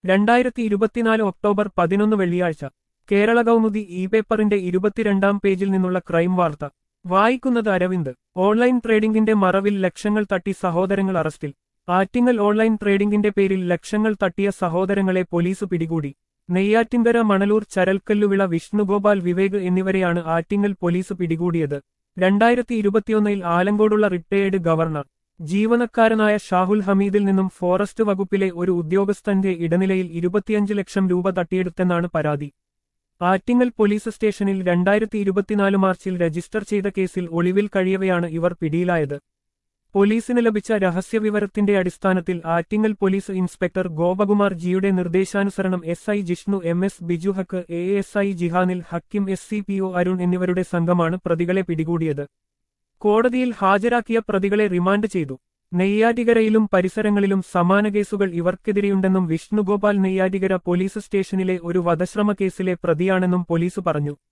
രണ്ടായിരത്തി ഇരുപത്തിനാല് ഒക്ടോബർ പതിനൊന്ന് വെള്ളിയാഴ്ച കേരള കൗമുദി ഇ പേപ്പറിന്റെ ഇരുപത്തിരണ്ടാം പേജിൽ നിന്നുള്ള ക്രൈം വാർത്ത വായിക്കുന്നത് അരവിന്ദ് ഓൺലൈൻ ട്രേഡിംഗിന്റെ മറവിൽ ലക്ഷങ്ങൾ തട്ടി സഹോദരങ്ങൾ അറസ്റ്റിൽ ആറ്റിങ്ങൽ ഓൺലൈൻ ട്രേഡിംഗിന്റെ പേരിൽ ലക്ഷങ്ങൾ തട്ടിയ സഹോദരങ്ങളെ പോലീസ് പിടികൂടി നെയ്യാറ്റിൻകര മണലൂർ ചരൽക്കല്ലുവിള വിഷ്ണുഗോപാൽ വിവേക് എന്നിവരെയാണ് ആറ്റിങ്ങൽ പോലീസ് പിടികൂടിയത് രണ്ടായിരത്തി ഇരുപത്തിയൊന്നിൽ ആലങ്കോടുള്ള റിട്ടയേർഡ് ഗവർണർ ജീവനക്കാരനായ ഷാഹുൽ ഹമീദിൽ നിന്നും ഫോറസ്റ്റ് വകുപ്പിലെ ഒരു ഉദ്യോഗസ്ഥന്റെ ഇടനിലയിൽ ഇരുപത്തിയഞ്ച് ലക്ഷം രൂപ തട്ടിയെടുത്തെന്നാണ് പരാതി ആറ്റിങ്ങൽ പോലീസ് സ്റ്റേഷനിൽ രണ്ടായിരത്തി ഇരുപത്തിനാല് മാർച്ചിൽ രജിസ്റ്റർ ചെയ്ത കേസിൽ ഒളിവിൽ കഴിയവെയാണ് ഇവർ പിടിയിലായത് പോലീസിന് ലഭിച്ച രഹസ്യവിവരത്തിന്റെ അടിസ്ഥാനത്തിൽ ആറ്റിങ്ങൽ പോലീസ് ഇൻസ്പെക്ടർ ഗോപകുമാർ ജിയുടെ നിർദ്ദേശാനുസരണം S I Jishnu M S Bijuhaq A S I ജിഹാനിൽ Hakkim S C P O Arun എന്നിവരുടെ സംഘമാണ് പ്രതികളെ പിടികൂടിയത് കോടതിയിൽ ഹാജരാക്കിയ പ്രതികളെ റിമാൻഡ് ചെയ്തു നെയ്യാറ്റികരയിലും പരിസരങ്ങളിലും സമാന കേസുകൾ ഇവർക്കെതിരെയുണ്ടെന്നും വിഷ്ണുഗോപാൽ നെയ്യാറ്റികര പോലീസ് സ്റ്റേഷനിലെ ഒരു വധശ്രമ കേസിലെ പ്രതിയാണെന്നും പോലീസ് പറഞ്ഞു